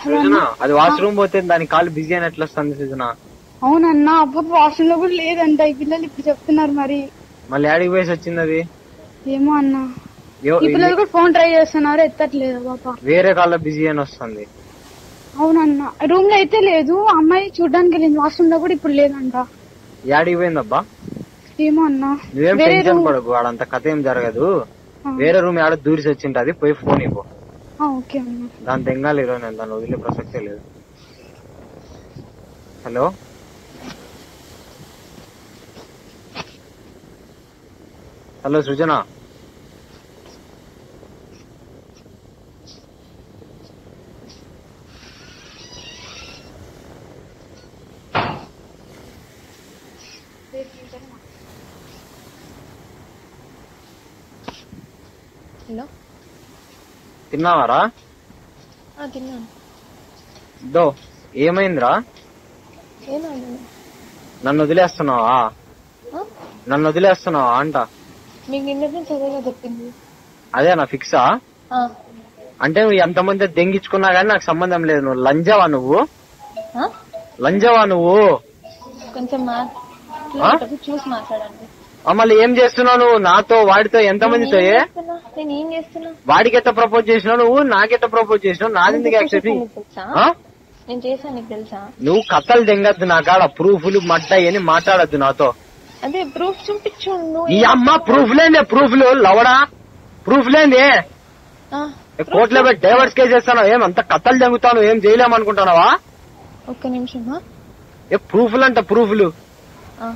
సృజన అది వాష్రూమ్ పోతే దాని కాలు బిజీ అని ఎట్లా వస్తుంది సృజన అవునన్నా అప్పుడు వాష్రూమ్ లో కూడా లేదంట ఈ పిల్లలు ఇప్పుడు చెప్తున్నారు మరి మళ్ళీ యాడికి పోయేసి వచ్చింది అది ఏమో అన్నా ఎవ- ఈ పిల్లలు కూడా ఫోన్ ట్రై చేస్తున్నారు ఎత్తట్లేదు పాప వేరే కాళ్ళ బిజీ అని వస్తుంది అవునన్నా రూమ్ లో అయితే లేదు అమ్మాయి చూడడానికి వెళ్ళింది వాష్రూమ్ లో కూడా ఇప్పుడు లేదంట యాడికి పోయిందబ్బా ఏమో అన్నా నువ్వేం వేరే టెన్షన్ రూమ్ పడకు వాడంత కథ ఏం జరగదు ఆ. వేరే రూమ్ యాడ దూరిసి వచ్చింటది పోయి ఫోన్ ఇవ్వు ఆ, ఓకే అన్నా దాని తెంగాలి ఈరోజు నేను దాన్ని వదిలే ప్రసక్తే లేదు హలో హలో సృజన హలో తిన్నావారా ఆ, తిన్నాను దో ఏమైందిరా ఏమైంది నన్ను వదిలేస్తున్నావా ఆ? నన్ను వదిలేస్తున్నావా అంట మీకు నిన్నటి నుంచి అదేగా చెప్పింది అదే నా ఫిక్సా ఆ, అంటే నువ్వు ఎంతమంది దెంగించుకున్నా గానీ నాకు సంబంధం లేదు నువ్వు లంజవా నువ్వు ఆ? లంజవా నువ్వు కొంచెం మాట్లాడేటప్పుడు చూసి మాట్లాడండి ఆ, మళ్ళీ ఏం చేస్తున్నావు నువ్వు నాతో వాడితో ఎంతమందితో నేను ఏ ఏం చేస్తున్నా? నేను ఏం చేస్తున్నా వాడికి ఎట్ట ప్రపోజ్ చేసినావు నువ్వు నాకెట్ట ప్రపోజ్ చేసినావు నాది ఎందుకు యాక్సెప్ట్ నీకు తెలుసా నేను చేశాను నీకు తెలుసా నువ్వు కథలు దెంగద్దు నా కాడ ప్రూఫ్లు మడ్డ అని మాట్లాడద్దు నాతో అదే ప్రూఫ్ చూపించు నువ్వు ఈ అమ్మ ప్రూఫ్ లేదే ప్రూఫ్లు లవడా ప్రూఫ్ లేదే ఆ, కోర్టులో పెట్టి డైవర్స్ కేసు చేస్తాను ఏం అంత కథలు దెంగుతాను ఏం చేయలేమనుకుంటున్నావా ఒక్క నిమిషం ఆ? ఏ ప్రూఫ్లు అంట ప్రూఫ్లు ఆ,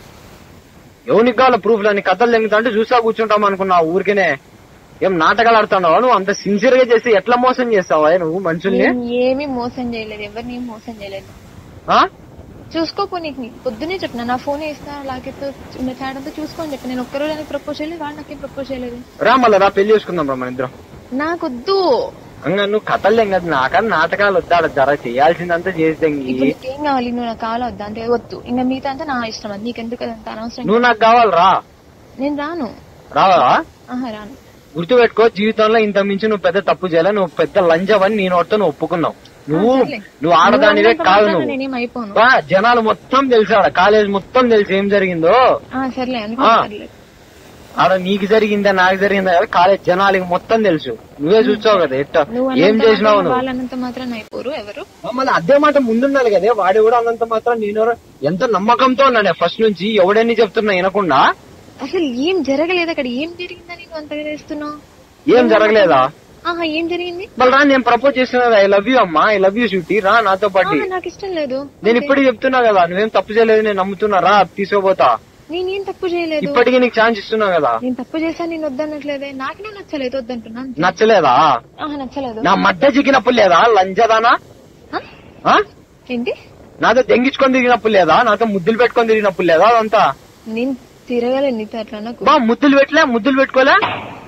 ఎవరికి కావాల ప్రూఫ్లు అని కథలు దెంగుతా అంటే చూసా కూర్చుంటాం అనుకున్నావు ఊరికేనే ఏం నాటకాలు ఆడుతున్నావా నువ్వు అంత సిన్సియర్ గా చేసి ఎట్లా మోసం చేస్తావా నువ్వు మనుషుల్ని నేను ఏమీ మోసం చేయలేదు ఎవరిని ఏం మోసం చేయలేదు ఆ? చూసుకోపో నీకు నీకు పొద్దునే చెప్పిన నా ఫోన్ ఇస్తా లాకెత్తో ఉన్న చాట్ అంతా చూసుకోని చెప్పి నేను ఒక్కరోజు అని ప్రపోజ్ చేయలేదు వాడు నాకేం ప్రపోజ్ చేయలేదు రా మళ్ళా రా పెళ్లి చేసుకుందాం రా మన ఇద్దరం నాకొద్దు ఇంకా నువ్వు కథలు దెంగదు నాకన్నా నాటకాలు వద్దా ఆడ జర చేయాల్సిందంతా చేసి దెంగి ఇప్పుడు నీకేం కావాలి నువ్వు నాకు కావాలి వద్దా అంటే వద్దు ఇంకా మిగతా అంతా నా ఇష్టం అది నీకెందుకు అదంతా అనవసరం నువ్వు నాకు కావాలరా నేను రాను రావా ఆహా రాను గుర్తుపెట్టుకో జీవితంలో ఇంత మించి నువ్వు పెద్ద తప్పు చేయాలి నువ్వు పెద్ద లంజవని నేను వద్ద నువ్వు ఒప్పుకున్నావు నువ్వు సర్లే. నువ్వు ఆడదానివే నువ్వు కాదు అన్నంత నువ్వు నేనేం అయిపోను బా, జనాలు మొత్తం తెలుసు ఆడ కాలేజ్ మొత్తం తెలుసు ఏం జరిగిందో ఆ, సర్లే అనుకో ఆ. సర్లే ఆడ నీకు జరిగిందా నాకు జరిగిందా కదా కాలేజ్ జనాలకి మొత్తం తెలుసు నువ్వే చూసావు కదా ఎట్ట నువ్వు ఏం అన్నంత చేసినావు మాత్రం నువ్వు వాళ్ళు అన్నంత మాత్రం అయిపోరు ఎవరు మళ్ళీ అదే మాట ముందుండాలి కదే వాడు కూడా అన్నంత మాత్రం నేను ఎవరో- ఎంత నమ్మకంతో ఉన్నానే ఫస్ట్ నుంచి ఎవడని చెప్తున్నా వినకుండా అసలు ఏం జరగలేదు అక్కడ ఏం జరిగిందని నువ్వు అంతగా చేస్తున్నావు ఏం జరగలేదా ఆహా ఏం జరిగింది మళ్ళీ రా నేను ప్రపోజ్ చేస్తున్నా ఐ లవ్ యూ అమ్మా ఐ లవ్ యూ శృతి రా నాతో పాటు ఆహా, నాకు ఇష్టం లేదు నేను ఇప్పటికి చెప్తున్నా కదా నువ్వేం తప్పు చేయలేదు నేను నమ్ముతున్నా రా తీసుకోపోతా నేనేం తప్పు చేయలేదు ఇప్పటికీ నీకు ఛాన్స్ ఇస్తున్నా కదా నేను తప్పు చేశాను నేను వద్దనట్లేదే నాకు నువ్వు నచ్చలేదు వద్దంటున్నాను నచ్చలేదా ఆహా నచ్చలేదు నా మడ్డ చిక్కినప్పుడు లేదా లంజదానా ఆ? ఆ? ఏంటి నాతో దెంగించుకొని తిరిగినప్పుడు లేదా నాతో ముద్దులు పెట్టుకొని తిరిగినప్పుడు లేదా అదంతా నేను తిరగలేదు నీతో అట్లా నాకు బా ముద్దులు పెట్టలే ముద్దులు పెట్టుకోలే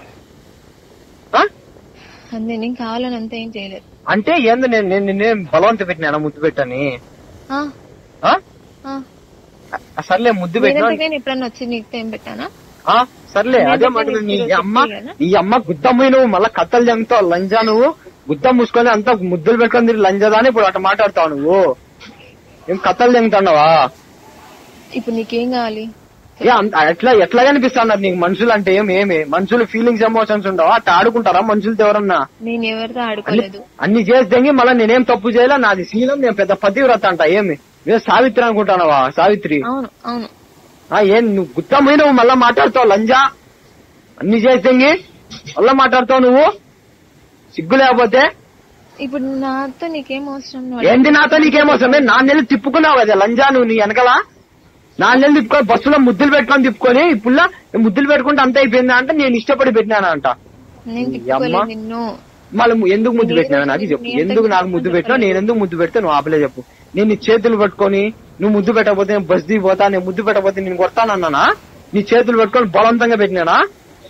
ఆ? అంతే నేను కావాలని అంతా ఏం చేయలేదు అంటే ఏంది నేను నేను నిన్నేం బలవంత పెట్టినా ముద్దు పెట్టని ఆ, ఆ? ఆ. ఆ, సర్లే ముద్దు పెట్టినా నేనంతగా నేను ఎప్పుడన్నా వచ్చి నీకు ఏం పెట్టానా ఆ, సర్లే నేను అదే మాట చెప్పేది నీ నీకు అమ్మ చెప్పేయనా? నీ అమ్మ గుద్దమ్మ నువ్వు మళ్ళా కత్తలు చెంగుతావు లంజా నువ్వు గుద్దం మూసుకొని అంతా ముద్దులు పెట్టుకొని తిరిగి లంజదా అని ఇప్పుడు అట్ట మాట్లాడతావు నువ్వు ఏం కత్తలు చెంగుతున్నావా ఇప్పుడు నీకేం కావాలి ఏ అంత- ఎట్లా ఎట్లా కనిపిస్తున్నారు నీకు మనుషులు అంటే ఏం ఏమి మనుషులు ఫీలింగ్స్ ఎమోషన్స్ ఉండవా అట్లా ఆడుకుంటారా మనుషులతో ఎవరన్నా నేను ఎవరితో ఆడుకోలేదు అన్ని చేసి తెంగి మళ్ళీ నేనేం తప్పు చేయలే నాది శీలం నేను పెద్ద పతివ్రత అంట ఏమి ఏ సావిత్రి అనుకుంటానవా సావిత్రి అవును అవును ఆ ఏం నువ్వు గుత్తమైన నువ్వు మళ్ళా మాట్లాడతావు లంజా అన్ని చేసి తెంగి మళ్ళా మాట్లాడతావు నువ్వు సిగ్గు లేకపోతే ఇప్పుడు నాతో నీకేం అవసరం నువ్వు ఏంటి నాతో నీకేమవసరం నేను నాలుగు నెలలు తిప్పుకున్నావు కదా లంజా నువ్వు నీ వెనకల నాలుగు నెలలు తిప్పుకొని బస్సులో ముద్దులు పెట్టుకొని తిప్పుకొని ఇప్పుడు ముద్దులు పెట్టుకుంటే అంత అయిపోయిందా అంటే నేను ఇష్టపడి పెట్టినానా అంట నేను ఈ అమ్మ. తిప్పుకోలేదు నిన్ను మళ్ళీ ఎందుకు ముద్దు పెట్టినా నాకు చెప్పు ఎందుకు నాకు ముద్దు పెట్టినా నేను ఎందుకు ముద్దు పెడితే నువ్వు ఆపలే చెప్పు నేను నీ చేతులు పట్టుకొని నువ్వు ముద్దు పెట్టకపోతే నేను బస్ దిగి పోతా నేను ముద్దు పెట్టకపోతే నేను కొడతానన్నానా నీ చేతులు పట్టుకొని బలవంతంగా పెట్టినానా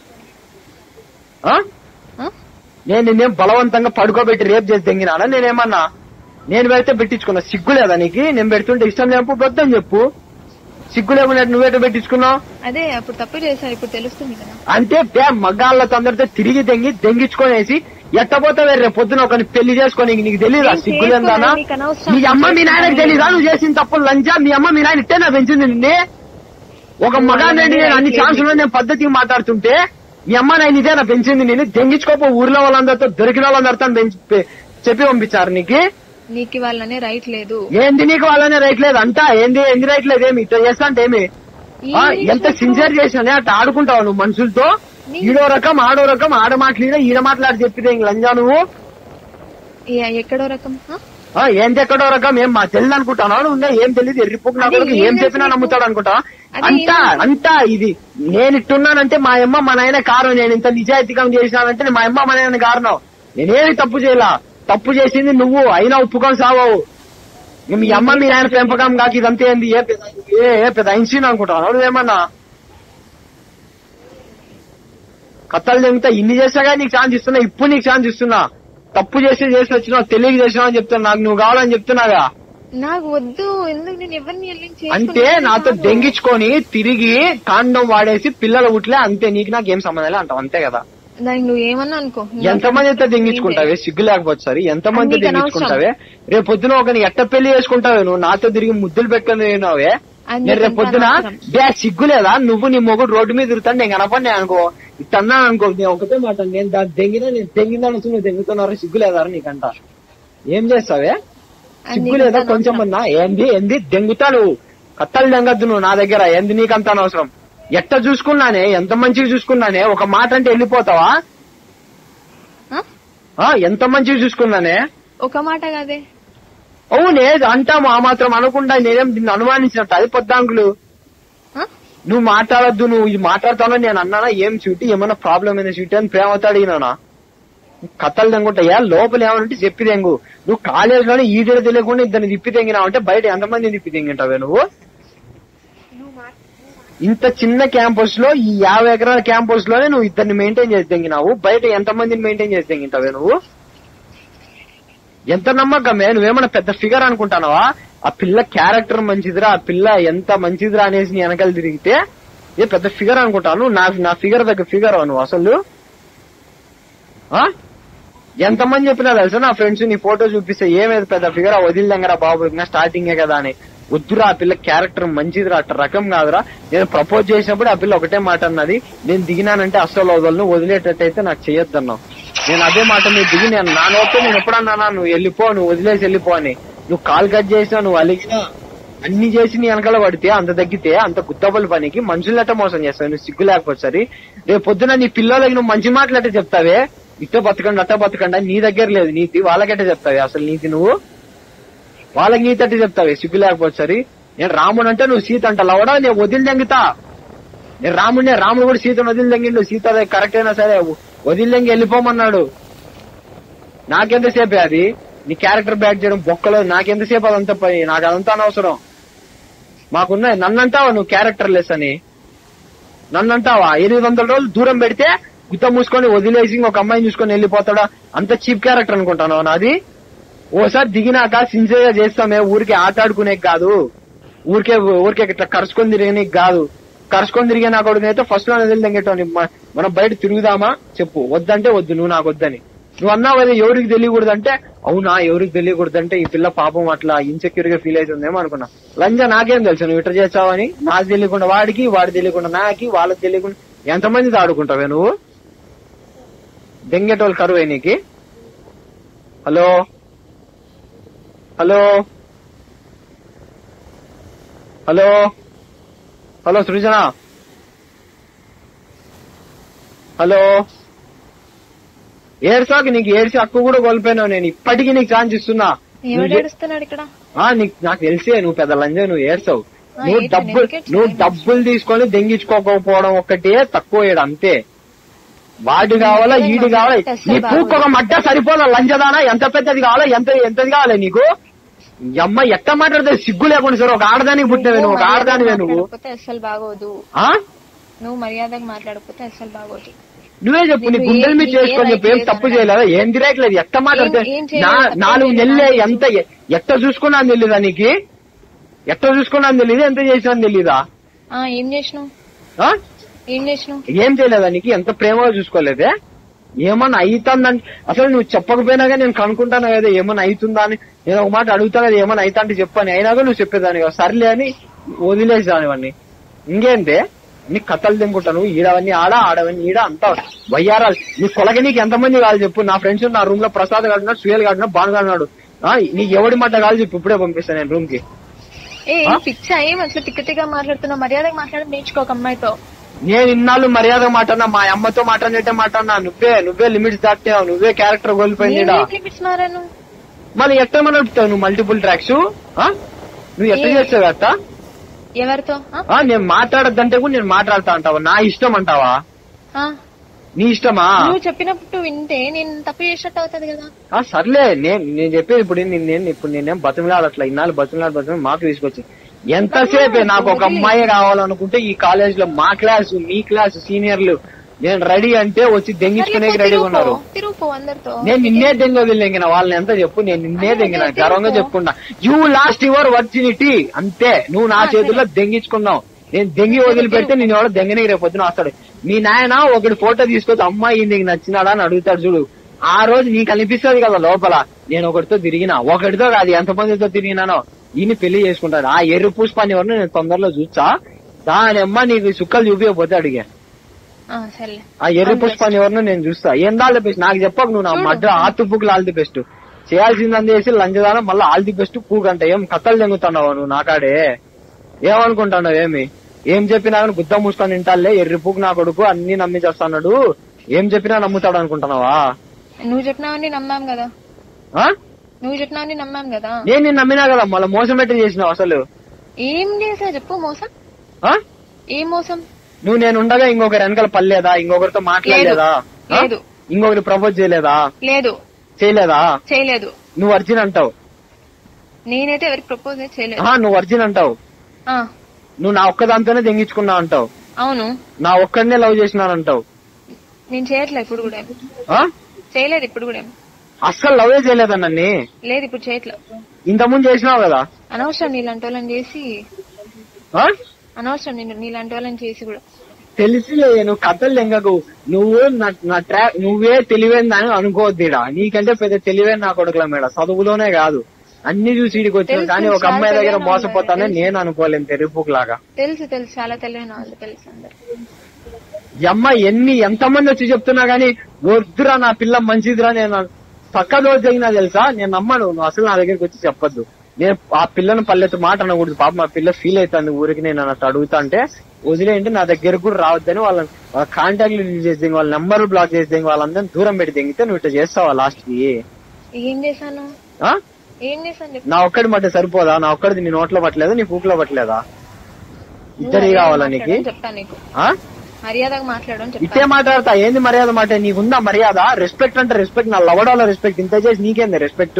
ఆ? ఆ? నేను నిన్నేం బలవంతంగా పడుకోబెట్టి రేపు చేసి తెంగినానా నేనేమన్నా నేను పెడితే పెట్టించుకున్నా సిగ్గు లేదా నీకు నేను పెడుతుంటే ఇష్టం లేకపోతే వద్దని చెప్పు సిగ్గు లేకుండా నువ్వేట పెట్టించుకున్నావు అదే అప్పుడు తప్పు చేశారు ఇప్పుడు తెలుస్తుంది కదా అంటే బే మగాళ్ళతో అందరితో తిరిగి దెంగి దెంగించుకొనేసి ఎట్టపోతావే రేపు పొద్దున ఒకరిని పెళ్లి చేసుకొని నీకు తెలియదా నేను సిగ్గులేందానా చేసుకోను, నీకు అనవసరం. మీ అమ్మ మీ నాయనకి తెలీదా నువ్వు చేసిన తప్పు లంచా మీ అమ్మ మీ నాయన ఇట్టేనా పెంచింది నిన్నే ఒక మగానండి నేను అన్ని ఛాన్సులు నేను పద్ధతిగా మాట్లాడుతుంటే మీ అమ్మ నాయన ఇదేనా పెంచింది నేను దెంగించుకోపో ఊర్లో వాళ్ళందరితో దొరికిన వాళ్ళందరితో పెంచి- పె- చెప్పి పంపించారు నీకు నీకు వాళ్ళనే రైట్ లేదు ఏంది నీకు వాళ్ళనే రైట్ లేదు అంటా ఏంది ఏంది రైట్ లేదు ఏమి ఇట్లా చేస్తా అంటే ఏమి ఆ, ఎంత సిన్సియర్ చేసినా అట్లా ఆడుకుంటావు నువ్వు మనుషులతో ఈడో రకం ఆడో రకం ఆడ మాట్లాడినా ఈడ మాట్లాడి చెప్పితే ఇంక లంజా నువ్వు ఏ- ఎక్కడో రకం ఆ? ఆ, ఏం ఎక్కడో రకం ఏం మా తెలియదు అనుకుంటానా నువ్వు ఏం తెలియదు ఎర్రిపోకు నా అదే కొడుకు ఏం ఏం తెలుసు చెప్పినా నీకు? నమ్ముతాడు అనుకుంటా అదే అంతా ఏం- అంతా ఇది నేను ఇట్టున్నానంటే మా అమ్మ మా నాయన కారణం నేను ఇంత నిజాయితీగా చేసినానంటే మా అమ్మ మా నాయన కారణం నేనేమి తప్పు చేయలా తప్పు చేసింది నువ్వు అయినా ఒప్పుకొని సావవు ఇంక మీ అమ్మ మీ నాయన పెంపకం కాక ఇదంతా ఏంది ఏ పెద్ద ఏ ఏ పెద్ద ఐన్స్టీన్ అనుకుంటావు నువ్వేమన్నా కథలు తెంగుతా ఇన్ని చేసాగా నీకు ఛాన్స్ ఇస్తున్నా ఇప్పుడు నీకు ఛాన్స్ ఇస్తున్నా తప్పు చేసి చేసి వచ్చినావు తెలియక చేసినావు అని చెప్తున్నా నాకు నువ్వు కావాలని చెప్తున్నాగా నాకు వద్దు ఎందుకు నేను ఎవరిని వెళ్ళి అంటే నాతో దెంగించుకొని తిరిగి కాండం వాడేసి పిల్లల ఉట్లే అంతే నీకు నాకు ఏం సంబంధం లేదు అంటావు అంతే కదా దానికి నువ్వు ఏమన్నా అనుకో ఎంతమంది అయితే దెంగించుకుంటావే సిగ్గు లేకపోతే సరే ఎంతమంది నీకు అనవసరం. దెంగించుకుంటావే రేపు పొద్దున ఒకని ఎట్ట పెళ్లి చేసుకుంటావే నువ్వు నాతో తిరిగి ముద్దులు పెట్టుకుని తిరిగినావే అది నేను రేపు నీకు పొద్దున అనవసరం. డే సిగ్గు లేదా నువ్వు నీ మొగుడు రోడ్డు మీద తిరుగుతాను నేను కనపడి అనుకో ఇట్టన్నా అనుకో నేను ఒకటే మాట నేను దాన్ని దెంగినా నేను దెంగిందా నుంచి నువ్వు దెంగుతున్నారా సిగ్గు లేదా నీకంట ఏం చేస్తావే అది సిగ్గు నీకు లేదా అనవసరం. కొంచెం అన్నా ఏంది ఏంది దెంగుతా నువ్వు కత్తలు దెంగద్దు నువ్వు నా దగ్గర ఏంది నీకంత అనవసరం ఎట్ట చూసుకున్నానే ఎంత మంచిగా చూసుకున్నానే ఒక మాట అంటే వెళ్ళిపోతావా ఆ? ఆ ఎంత మంచిగా చూసుకున్నానే ఒక మాట కాదే అవునే అంటాము ఆ మాత్రం అనకుండా నేనేం నిన్ను అనుమానించినట్టు అది పొద్దాంకులు ఆ? నువ్వు మాట్లాడొద్దు నువ్వు ఇది మాట్లాడతానో నేను అన్నానా ఏం స్వీట్ ఏమన్నా ప్రాబ్లం అయిన స్వీట్ అని ప్రేమతో అడిగినానా కథలు తెంగుంటాయా లోపల ఏమనంటే చెప్పి తెంగు నువ్వు కాలేజ్ లోనే ఈడ తెలియకుండా ఇద్దరిని తిప్పి తెంగినావు అంటే బయట ఎంతమంది తిప్పి తెంగింటావే నువ్వు ఇంత చిన్న క్యాంపస్ లో ఈ యాభై ఎకరాల క్యాంపస్ లోనే నువ్వు ఇద్దరిని మెయింటైన్ చేసి తెంగినావు బయట ఎంతమందిని మెయింటైన్ చేసి తెంగింటావే నువ్వు ఎంత నమ్మకమే నువ్వేమన్నా పెద్ద ఫిగర్ అనుకుంటానవా ఆ పిల్ల క్యారెక్టర్ మంచిదిరా ఆ పిల్ల ఎంత మంచిదిరా అనేసి నీ వెనకాల తిరిగితే ఏ పెద్ద ఫిగర్ అనుకుంటాను నా నా ఫిగర్ దగ్గర ఫిగర్ నువ్వు అసలు ఆ ఎంతమంది చెప్పినా తెలుసా నా ఫ్రెండ్స్ నీ ఫోటో చూపిస్తే ఏమేది పెద్ద ఫిగర్ వదిలిదంగరా బాబు ఇంకా స్టార్టింగే కదా అని వద్దురా ఆ పిల్ల క్యారెక్టర్ మంచిదిరా అట్ట రకం కాదురా నేను ప్రపోజ్ చేసినప్పుడు ఆ పిల్ల ఒకటే మాట అన్నది నేను దిగినానంటే అస్సలు వదలను వదిలేటట్టయితే నాకు చెయ్యొద్దన్నావు నేను అదే మాట మీరు దిగి నేను నా నోట్లో నేను ఎప్పుడన్నా నువ్వు వెళ్ళిపో నువ్వు వదిలేసి వెళ్ళిపో అని నువ్వు కాల్ కట్ చేసినా నువ్వు అలిగినా అన్ని చేసి నీ వెనకాల పడితే అంత తగ్గితే అంత గుత్తబుల పనికి మనుషులట మోసం చేస్తావు నువ్వు సిగ్గు లేకపోతే సరి రేపు పొద్దున నీ పిల్లలకి నువ్వు మంచి మాటలట్టే చెప్తావే ఇట్ట బతకండి అట్ట బతకండి అని నీ దగ్గర లేదు నీతి వాళ్ళకట్టే చెప్తావే అసలు నీతి నువ్వు వాళ్ళకి నీతి అట్టే చెప్తావే సిగ్గు లేకపోతే సరి నేను రాముడు అంటే నువ్వు సీత అంట లవడా నేను వదిలి దెంగుతా నేను రాముడినే రాముడు కూడా సీతను వదిలి దెంగిండు సీత కరెక్ట్ అయినా సరే వదిలి దెంగి వెళ్ళిపోమన్నాడు నాకెంతసేపే అది నీ క్యారెక్టర్ బ్యాక్ చేయడం బొక్కలో నాకెంతసేపు అదంతా పని నాకు అదంతా అనవసరం మాకున్నాయి నన్ను అంటావా నువ్వు క్యారెక్టర్ లెస్ అని నన్ను అంటావా ఎనిమిది వందల రోజులు దూరం పెడితే గుత్త మూసుకొని వదిలేసి ఒక అమ్మాయిని చూసుకొని వెళ్ళిపోతాడా అంత చీప్ క్యారెక్టర్ అనుకుంటాను నాది ఓసారి దిగినాక సిన్సియర్ గా చేస్తామే ఊరికే ఆట ఆడుకునే కాదు ఊరికే ఊరికే ఇట్లా కరుచుకొని తిరిగనీకి కాదు కరుచుకొని తిరిగే నా కొడుకు అయితే ఫస్ట్ లో వదిలి తెంగేటోని మనం బయట తిరుగుదామా చెప్పు వద్దంటే వద్దు నువ్వు నాకు వద్దని నువ్వు అన్నావు అది ఎవరికి తెలియకూడదు అంటే అవునా ఎవరికి తెలియకూడదు అంటే ఈ పిల్ల పాపం అట్లా ఇన్సెక్యూర్ గా ఫీల్ అవుతుందేమో అనుకున్నా లంజ నాకేం తెలుసు నువ్వు ఇట్లా చేస్తావని నాకు తెలియకుండా వాడికి వాడి తెలియకుండా నాకి వాళ్ళకి తెలియకుండా ఎంతమంది ఆడుకుంటావే నువ్వు దెంగేటోళ్ళు కరువే నీకి hello hello hello hello Srujana hello ఏడ్సాకి నీకు ఏడ్చి హక్కు కూడా కోల్పోయినావు నేను ఇప్పటికీ నీకు ఛాన్స్ ఇస్తున్నా ఎవడు నువ్వు ఏడుస్తున్నాడు ఇక్కడ ఆ నీకు నాకు తెలిసే నువ్వు పెద్ద లంజ నువ్వు ఏడ్చావు ఆ, నువ్వు ఏడ్చాను, డబ్బులు ఎందుకు ఏడ్చాను? నువ్వు డబ్బులు తీసుకొని దెంగించుకోకపోవడం ఒక్కటే తక్కువ ఏడు అంతే వాడు కావాలా నేను ఈడు కావాలా అసలు నీ బాగోదు. పూకు ఒక మడ్డ సరిపోదా లంచదానా ఎంత పెద్దది కావాలా ఎంత ఎంతది కావాలి నీకు ఈ అమ్మ ఎట్ట మాట్లాడితే సిగ్గు లేకుండా సరే ఒక ఆడదానికి పుట్టినవే నువ్వు ఒక ఆడదానివే నువ్వు మాట్లాడకపోతే అస్సలు బాగోదు ఆ నువ్వు మర్యాదగా మాట్లాడకపోతే అస్సలు బాగోదు నువ్వే చెప్పు నీ నీకు గుండెల ఏం- మీద నీకు చేసుకొని ఏం చెప్పు ఏం రైట్ తప్పు లేదు చేయలేదా ఏం తిరగట్లేదు ఎట్ట మాట్లాడితే ఏం- ఏం చేయలేదు, నా- తప్పేం నాలుగు లేదు, నెలలే నాకు ఎంత ఎట్ట చూసుకున్నాను తెలీదా నీకు ఎట్ట చూసుకున్నాను తెలీదు ఎంత చేసినాను తెలీదా ఆ ఏం చేసినావు ఆ? ఏం చేసినావు ఏం చేయలేదా నీకు ఎంత ప్రేమగా చూసుకోలేదే ఏమన్నా అవుతుందని అసలు నువ్వు చెప్పకపోయినా కానీ నేను కనుక్కుంటాను కదా ఏమన్నా అవుతుందా అని నేను ఒక మాట అడుగుతా కదా ఏమన్నా అవుతా అంటే చెప్పని అయినా కూడా నువ్వు చెప్పేదాన్ని కదా సర్లే అని వదిలేసాను ఇవన్నీ ఇంకేంటే నీ కథలు తింకుంటాను ఈడవన్నీ ఆడ ఆడవన్నీ ఈడ అంతా వయ్యారాలు నీ కొలగ నీకు ఎంతమంది కాదు చెప్పు నా ఫ్రెండ్స్ నా రూమ్ లో ప్రసాద్ కాడున్నాడు సుయల్ కాడున్నాడు బాను కాడున్నాడు ఆ, నీకు ఎవడి మాట కాదు చెప్పు ఇప్పుడే పంపిస్తాను నేను రూమ్ కి ఏ ఏం పిచ్చా ఏం అసలు తిక్క తిక్క మాట్లాడుతున్నావు మర్యాదగా మాట్లాడడం నేర్చుకో ఒక అమ్మాయితో నేను ఇన్నాళ్ళు మర్యాద మాటన్నా మా అమ్మతో మాట్లాడినట్టే మాటన్నా నువ్వే నువ్వే లిమిట్స్ దాటినావు నువ్వే క్యారెక్టర్ కోల్పోయింది ఈడ. లిమిట్స్ మారాను మళ్ళీ ఎట్లా మనం నడుపుతావు నువ్వు మల్టిపుల్ ట్రాక్స్ నువ్వు ఎట్లా ఏ- చేస్తావు అట్ట ఎవరితో ఆ? ఆ, నేను మాట్లాడద్దంటే కూడా నేను మాట్లాడతా అంటావా నా ఇష్టం అంటావా ఆ? నీ ఇష్టమా నువ్వు చెప్పినప్పుడు వింటే నేను తప్పు చేసినట్టు అవుతుంది కదా ఆ, సర్లే నేను నేను చెప్పేది ఇప్పుడు నేను నేను ఇప్పుడు నేనేం బతిమలాడట్లా ఇన్నాళ్ళు బతిమలాడు బతిమలాడు మాకు తీసుకొచ్చి ఎంతసేపే నాకు ఒక అమ్మాయి కావాలనుకుంటే ఈ కాలేజ్ లో మా క్లాస్ మీ క్లాస్ సీనియర్లు నేను రెడీ అంటే వచ్చి దెంగించుకునే రెడీగా ఉన్నారు తిరుగుపో అందరితో నేను నిన్నే దెంగ వెళ్ళిన వాళ్ళని ఎంత చెప్పు నేను నిన్నే దెంగిన గర్వంగా చెప్పుకున్నా యూ లాస్ట్ యువర్ వర్జినిటీ అంతే నువ్వు నా చేతుల్లో దెంగించుకున్నావు నేను దెంగి వదిలిపెడితే నేను ఎవడో దెంగనికి రేపు పొద్దున వస్తాడు మీ నాయన ఒకటి ఫోటో తీసుకొచ్చి అమ్మాయి నీకు నచ్చినాడా అని అడుగుతాడు చూడు ఆ రోజు నీకు అనిపిస్తుంది కదా లోపల నేను ఒకటితో తిరిగినా ఒకటితో కాదు ఎంతమందితో తిరిగినానో ఈయన పెళ్లి చేసుకుంటాడు ఆ ఎర్రి పుష్పాన్ని ఎవరిని నేను తొందరలో చూసా దాని అమ్మ నీకు సుక్కలు చూపించకపోతే అడిగా ఆ, సర్లే ఆ ఎర్రి పుష్పాన్ని ఎవరినో నేను చూస్తా ఏందాల్ ది బెస్ట్ నాకు చెప్పకు నువ్వు నా మధ్య ఆతు పుక్కులు ఆల్ ది బెస్ట్ చేయాల్సిందని చేసి లంచదానం మళ్ళీ ఆల్ ది బెస్ట్ పూకంట ఏం కథలు తెంగుతున్నావు నువ్వు నాకాడే ఏమనుకుంటున్నావు ఏమి ఏం చెప్పినా కానీ గుద్ద మూసుకొని తింటాలే ఎర్రి పూకు నా కొడుకు అన్ని నమ్మి చేస్తున్నాడు ఏం చెప్పినా నమ్ముతాడు అనుకుంటున్నావా నువ్వు చెప్పినావని నమ్మాం కదా ఆ? నువ్వు చెప్పినావని నమ్మాం కదా నేను నిన్ను నమ్మినా కదా మళ్ళీ మోసం పెట్టి చేసినావు అసలు ఏం చేసా చెప్పు మోసం ఆ? ఏం మోసం నువ్వు నేను ఉండగా ఇంకొకరి వెనకాల పల్లేదా ఇంకొకరితో మాట్లాడలేదా ఆ? లేదు. ఇంకొకరి ప్రపోజ్ చేయలేదా లేదు చేయలేదా చేయలేదు నువ్వు అర్జున్ అంటావు నేనైతే ఎవరికి ప్రపోజ్ చేయలేదు ఆ, నువ్వు అర్జున్ అంటావు ఆ, నువ్వు నా ఒక్కదాంతోనే దెంగించుకున్నా అంటావు అవును నా ఒక్కడనే లవ్ చేసినాను అంటావు నేను చేయట్లేదు ఇప్పుడు కూడా ఏం. ఆ? చేయలేదు ఇప్పుడు కూడా ఏం. అస్సలు లవే చేయలేదన్నీ లేదు ఇప్పుడు చేయట్లేదు ఇంతకుముందు చేసినావు కదా అనవసరం నీలాంటి వాళ్ళని చేసి ఆ? అనవసరం నేను నీలాంటి వాళ్ళని చేసి కూడా తెలిసిలే నువ్వు కథలు లెంగకు నువ్వు నా- నా ట్రా నువ్వే తెలివైందని అనుకోవద్దుడా నీకంటే పెద్ద తెలివైన నా కొడుకుల మేడ చదువులోనే కాదు అన్ని చూసి ఇడికి వచ్చిన తెలుసు, కానీ ఒక చాలా అమ్మాయి దగ్గర తెలివైన మోసపోతానే వాళ్ళు, నేను అనుకోలేను తెరిపుకు లాగా తెలుసు తెలుసు చాలా తెలియని వాళ్ళు తెలుసు అందరు ఈ అమ్మాయి ఎన్ని ఎంతమంది వచ్చి చెప్తున్నా గానీ వద్దురా నా పిల్ల మంచిదిరా నేను పక్క రోజు జరిగినా తెలుసా నేను నమ్మను నువ్వు అసలు నా దగ్గరికి వచ్చి చెప్పొద్దు నేను ఆ పిల్లను పల్లెత్తు మాట అనకూడదు పాప మా పిల్ల ఫీల్ అవుతుంది ఊరికి నేను అన్నట్టు అడుగుతా అంటే వదిలేయండి నా దగ్గరకు కూడా రావద్దని వాళ్ళ వాళ్ళ కాంటాక్ట్లు రిలీజ్ చేసి వాళ్ళ నెంబర్ బ్లాక్ చేసి వాళ్ళందరినీ దూరం పెట్టి దింగితే నువ్వు ఇట్లా చేస్తావా లాస్ట్ కి ఏం చేశాను ఆ? ఏం చేశాను చెప్పు నా ఒక్కడి మట్టి సరిపోదా నా ఒక్కడిది నీ నోట్లో పట్టలేదా నీ పూకులో పట్టలేదా ఇద్దరి నువ్వు కావాలా మర్యాదగా నీకు మాట్లాడని చెప్తా నీకు ఆ? మర్యాదగా మాట్లాడని ఇట్టే చెప్తా మాట్లాడతా ఏంది మర్యాద మాట నీకుందా మర్యాద రెస్పెక్ట్ అంటే రెస్పెక్ట్ నా లవడాల రెస్పెక్ట్ ఇంత చేసి నీకేంది రెస్పెక్ట్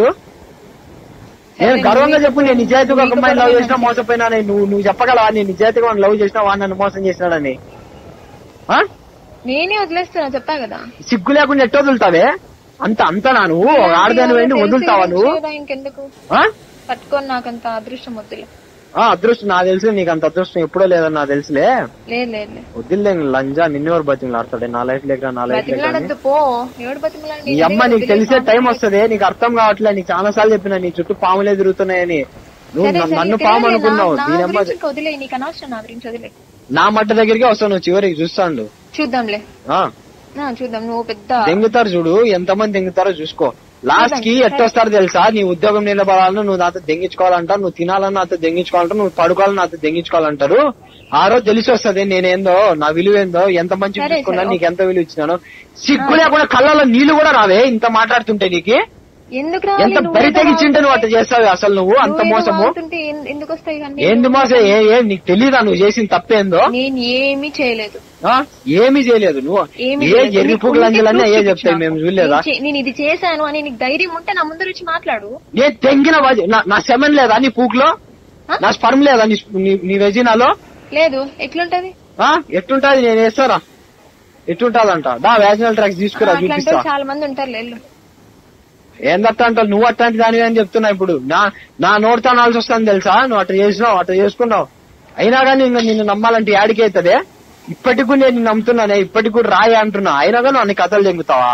నేను సరే, గర్వంగా నీకు- చెప్పు నేను నిజాయితీగా ఒక నీకు అమ్మాయిని లవ్ కూడా చేసినా మోసపోయినా అని నువ్వు నువ్వు చెప్పగలవా నేను నిజాయితీగా లవ్ చేసినా వాడు నన్ను మోసం చేసినాడని ఆ? నేనే వదిలేస్తున్నా చెప్పా కదా సిగ్గు లేకుండా ఎట్ట వదులుతావే అంత అంతనా నువ్వు ఒక ఆడదాని వెళ్ళి తెలిసి వదులుతావా ఏం నువ్వు చేయదా ఇంకెందుకు ఆ? పట్టుకొని నాకంత అదృష్టం వద్దులే ఆ, అదృష్టం నాకు తెలుసు నీకు అంత అదృష్టం ఎప్పుడో లేదని నాకు తెలుసులే లేదు లేదు లేదు వదిలే లంజా నిన్నెవరు బతిమలు ఆడతాడే నా లైఫ్ లేక నా లైఫ్ లేక అని. బతిమలాడద్దు పో ఎవడు బతిమలాడి నీ అమ్మ నీకు తెలిసే టైం వస్తది నీకు అర్థం కావట్లే నీకు చాలా సార్లు చెప్పిన నీ చుట్టూ పాములే తిరుగుతున్నాయని నువ్వు నన్ను- నన్ను పాము అనుకున్నావు దీని అమ్మ వదిలే నీకు అనవసరం నా గురించి వదిలే నా మట్ట దగ్గరికి వస్తావు నువ్వు చివరికి చూస్తాండు చూద్దాంలే ఆ, ఆ, చూద్దాం నువ్వు పెద్ద దెంగుతారు చూడు ఎంతమంది దెంగుతారో చూసుకో లాస్ట్ కి ఎట్టొస్తారు తెలుసా నీ ఉద్యోగం నిలబడాలని నువ్వు నాతో దెంగించుకోవాలంటారు నువ్వు తినాలని నాతో దెంగించుకోవాలంటారు నువ్వు పడుకోవాలని నాతో దెంగించుకోవాలంటారు ఆ రోజు తెలిసి వస్తుంది నేనేందో నా విలువ ఏందో ఎంత మంచి సరే, చూసుకున్నా సరే, నీకు ఎంత విలువ ఇచ్చినాను సిగ్గు లేకుండా కళ్ళలో నీళ్లు కూడా రావే ఇంత మాట్లాడుతుంటే నీకు ఎందుకు రావాలి? ఎంత నువ్వు బరి ఏదో తెగించింటే నువ్వు అట్లా వాగుతుంటే- చేస్తావు అసలు నువ్వు అంత నువ్వు ఏదో మోసము వాగుతుంటే ఎన్- ఎందుకు వస్తాయి ఇవన్నీ? ఏంది మోసం ఏ ఏ నీకు తెలీదా నువ్వు చేసిన తప్పేందో నేను ఏమీ చేయలేదు ఆ? ఏమీ చేయలేదు నువ్వు ఏమీ ఏ చేయలేదు. ఎర్రి నీకు పువ్వులు ఉంటే అంజలన్నీ proof అయ్యే చూపించు చెప్తాయి నాకు. మేము చూడలేదా నేను చే- నేను ఇది చేశాను అని నీకు ధైర్యం ఉంటే నా ముందర వచ్చి మాట్లాడు నేను తెంగిన వజ- నా- నా సెమెన్ లేదా నీ పూకులో ఆ? నా స్పర్మ్ లేదా నీ నీ- నీ వెజినాలో లేదు ఎట్లుంటది ఆ? ఎట్టుంటది నేను వేస్తారా ఎట్టుంటదంట దా వ్యాజినల్ ట్రాక్స్ తీసుకురా అట్లాంటి చూపిస్తా వాళ్ళు చాలా మంది ఉంటారు వెళ్ళు ఏందత్త అంటావు నువ్వు అట్లాంటి దానివి అని చెప్తున్నా ఇప్పుడు నా నా నోటితో అనాల్సి వస్తుంది తెలుసా నువ్వు అట్లా చేసినావు అట్లా చేసుకున్నావు అయినా కానీ ఇంకా నిన్ను నమ్మాలంటే యాడికి అవుతుంది ఇప్పటికి కూడా నేను నమ్ముతున్నానే ఇప్పటికి కూడా రాయి అంటున్నా అయినా కానీ అన్ని కథలు చెంగుతావా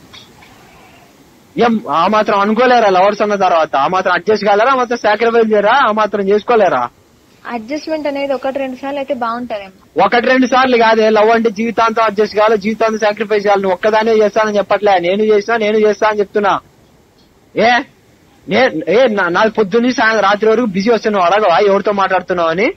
ఏం ఆ మాత్రం అనుకోలేరా లవర్స్ అన్న తర్వాత ఆ మాత్రం అడ్జస్ట్ కాలేరా ఆ మాత్రం సాక్రిఫైస్ చేయరా ఆ మాత్రం చేసుకోలేరా అడ్జస్ట్మెంట్ అనేది ఒకటి రెండు సార్లు అయితే బాగుంటదేమో ఒకటి రెండు సార్లు కాదే లవ్ అంటే జీవితాంతం అడ్జస్ట్ కావాలి జీవితాంతం సాక్రిఫైస్ చేయాలి నువ్వు ఒక్కదానే చేస్తానని చెప్పట్లే నేను చేసినా నేను చేస్తా అని చెప్తున్నా ఏ నే ఏ నా- నాకు పొద్దున్నీ సాయంత్రం రాత్రి వరకు బిజీ వస్తున్నావు అడగవా ఎవరితో మాట్లాడుతున్నావు అని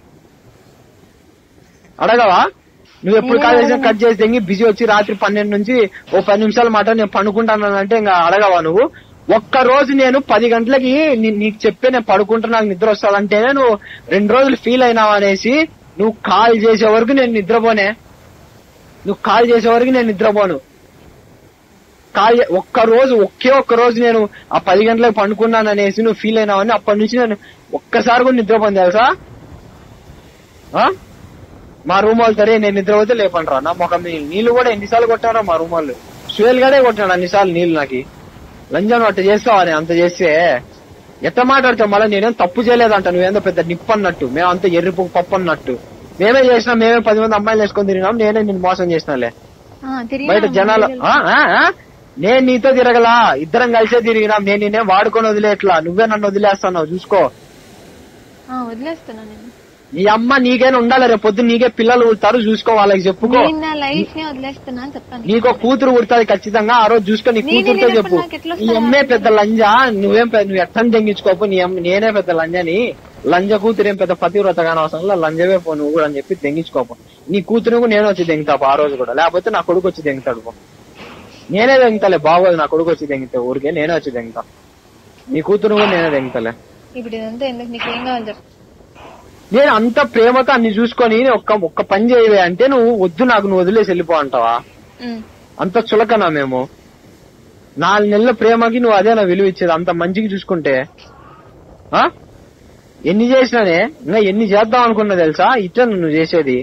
అడగవా నువ్వు ఎప్పుడు కాల్ చేసినా కట్ చేసి తెంగి బిజీ వచ్చి రాత్రి పన్నెండు నుంచి ఓ పది నిమిషాలు మాట నేను పనుకుంటానంటే ఇంకా అడగవా నువ్వు ఒక్క రోజు నేను పది గంటలకి నీ- నీకు చెప్పే నేను పడుకుంటా నాకు నిద్ర వస్తాదంటేనే నువ్వు రెండు రోజులు ఫీల్ అయినావు అనేసి నువ్వు కాల్ చేసే వరకు నేను నిద్రపోనే నువ్వు కాల్ చేసే వరకు నేను నిద్రపోను కాల్ చే- ఒక్క రోజు ఒకే ఒక్క రోజు నేను ఆ పది గంటలకు పండుకున్నాను అనేసి నువ్వు ఫీల్ అయినావని అప్పటి నుంచి నేను ఒక్కసారి కూడా నిద్రపోను తెలుసా ఆ? మా రూమ్ వాళ్ళు సరే నేను నిద్రపోతే లేపండ్రా నా ముఖం మీద నీళ్లు కూడా ఎన్నిసార్లు కొట్టారా మా రూమ్ వాళ్ళు సువేల్ గడే కొట్టాడు అన్నిసార్లు నీళ్లు నాకు లంజాను అట్ట చేస్తావా నేను అంత చేస్తే ఎట్ట మాట్లాడతావు మళ్ళీ నేనేం తప్పు చేయలేదంట నువ్వేందో పెద్ద నిప్పు అన్నట్టు మేము అంత ఎర్రిపు పప్పు అన్నట్టు మేమే చేసినాం మేమే పది మంది అమ్మాయిలు వేసుకొని తిరిగినాం నేనే నిన్ను మోసం చేసినాలే ఆ, తిరిగినా బయట జనాలు మధ్యలో- ఆ, ఆ, ఆ? నేను నీతో తిరగలా ఇద్దరం కలిసే తిరిగినాం నేను నిన్నే వాడుకొని వదిలేట్లా నువ్వే నన్ను వదిలేస్తున్నావు చూసుకో ఆ, వదిలేస్తున్నా నేను నీ అమ్మ నీకైనా ఉండాలి రేపు పొద్దున్న నీకే పిల్లలు పుడతారు చూసుకో వాళ్ళకి చెప్పుకో నేను నా లైఫ్ ని వదిలేస్తున్నా అని చెప్తాను నీకో కూతురు పుడుతుంది ఖచ్చితంగా ఆ రోజు చూసుకో నీ నేను కూతురుతో లేనప్పుడు చెప్పు నాకు ఎట్లా నీ వస్తాయి అమ్మే పెద్ద లంజా నువ్వేం పెద్ద నువ్వు ఎట్టని తెంగించుకోపు నీ అమ్మ నేనే పెద్ద లంజని లంజ కూతురు ఏం పెద్ద పతివ్రత కాని అవసరం లేదు లంజవే పో నువ్వు కూడా అని చెప్పి తెంగించుకోపు నీ కూతురు నేను వచ్చి దెంగుతాపు ఆ రోజు కూడా లేకపోతే నా కొడుకు వచ్చి దెంగుతాడు పో నేనే దెంగుతాలే బాగోదు నా కొడుకు వచ్చి దెంగితే ఊరికే నేనే వచ్చి దెంగుతా నీ కూతురు కూడా నేనే దెంగుతాలే ఇప్పుడు ఇదంతా ఎందుకు నీకు ఏం కావాలి చెప్పు నేను అంత ప్రేమతో అన్ని చూసుకొని ఒక్క ఒక్క పని చేయవే అంటే నువ్వు వద్దు నాకు నువ్వు వదిలేసి వెళ్ళిపో అంటావా ఉమ్. అంత చులకనా మేము నాలుగు నెలల ప్రేమకి నువ్వు అదే నా విలువ ఇచ్చేది అంత మంచిగా చూసుకుంటే ఆ ఎన్ని చేసినానే ఇంకా ఎన్ని చేద్దాం అనుకున్నా తెలుసా ఇట్లా నువ్వు చేసేది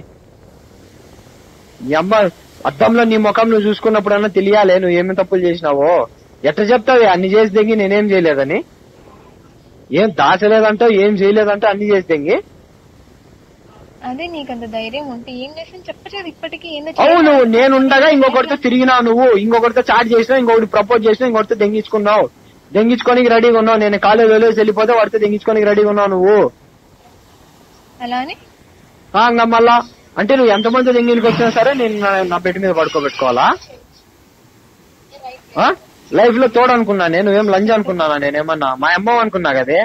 ఈ అమ్మ అద్దంలో నీ ముఖం నువ్వు చూసుకున్నప్పుడన్నా తెలియాలే నువ్వు ఏమి తప్పులు చేసినావో ఎట్లా చెప్తావే అన్ని చేసి దెంగి నేనేం చేయలేదని ఏం దాచలేదంటావు ఏం చేయలేదంటే అన్ని చేసి దెంగి అదే నీకు అంత ధైర్యం ఉంటే ఏం చేసాను చెప్పలేదు ఇప్పటికీ ఏందో అవును నేనుండగా ఇంకొకరితో తిరిగినావు నువ్వు ఇంకొకరితో చాట్ చేసినావు ఇంకొకటి ప్రపోజ్ చేసినావు ఇంకొకరితో దెంగించుకున్నావు దెంగించుకోనికి రెడీగా ఉన్నావు నేను కాలేజ్ వదిలేసి వెళ్ళిపోతే వాడితో దెంగించుకోనికి రెడీగా ఉన్నావు నువ్వు అలా అని ఆ, ఇంకా మళ్ళా అంటే నువ్వు ఎంతమంది దెంగిలికి వచ్చినా సరే నేను నా- నా బెడ్ మీద పడుకోబెట్టుకోవాలా లైఫ్ లో తోడు అనుకున్నా నేను ఏం లంచ్ అనుకున్నానా నేనేమన్నా మా అమ్మ అనుకున్నా కదే